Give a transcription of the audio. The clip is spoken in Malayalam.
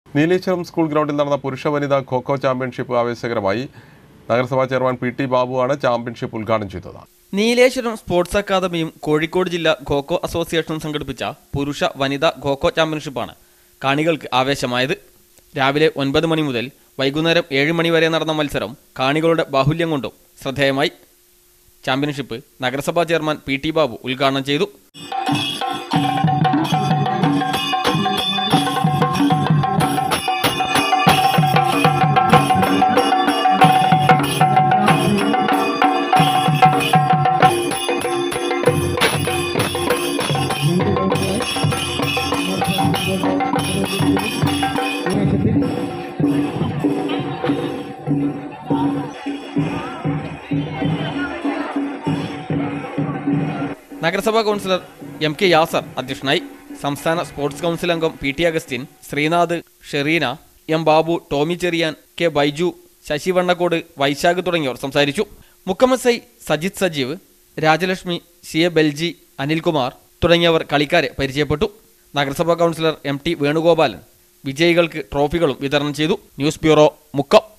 നീലേശ്വരം സ്കൂൾ ഗ്രൗണ്ടിൽ നടന്ന പുരുഷ വനിതാ ഖോഖോ ചാമ്പ്യൻഷിപ്പ് ആവേശകരമായി നഗരസഭാ ചെയർമാൻ പി ടി ബാബുവാണ് ചാമ്പ്യൻഷിപ്പ് ഉദ്ഘാടനം ചെയ്തത് നീലേശ്വരം സ്പോർട്സ് അക്കാദമിയും കോഴിക്കോട് ജില്ലാ ഖോഖോ അസോസിയേഷനും സംഘടിപ്പിച്ച പുരുഷ വനിതാ ഖോഖോ ചാമ്പ്യൻഷിപ്പാണ് കാണികൾക്ക് ആവേശമായത് രാവിലെ ഒൻപത് മണി മുതൽ വൈകുന്നേരം ഏഴ് മണി വരെ നടന്ന മത്സരം കാണികളുടെ ബാഹുല്യം കൊണ്ടും ശ്രദ്ധേയമായി ചാമ്പ്യൻഷിപ്പ് നഗരസഭാ ചെയർമാൻ പി ടി ബാബു ഉദ്ഘാടനം ചെയ്തു നഗരസഭാ കൗൺസിലർ എം കെ യാസർ അധ്യക്ഷനായി സംസ്ഥാന സ്പോർട്സ് കൗൺസിൽ അംഗം P T Augustine Srinath Sherina M Babu Tomy Cherian K Baiju Sasi Vannakkode Vaisakh തുടങ്ങിയവർ സംസാരിച്ചു മുക്കമസൈ സജിത് സജീവ് രാജലക്ഷ്മി സി എ ബെൽജി അനിൽകുമാർ തുടങ്ങിയവർ കളിക്കാരെ പരിചയപ്പെട്ടു നഗരസഭാ കൗൺസിലർ എം ടി വേണുഗോപാലൻ വിജയികൾക്ക് ട്രോഫികളും വിതരണം ചെയ്തു ന്യൂസ് ബ്യൂറോ മുക്കം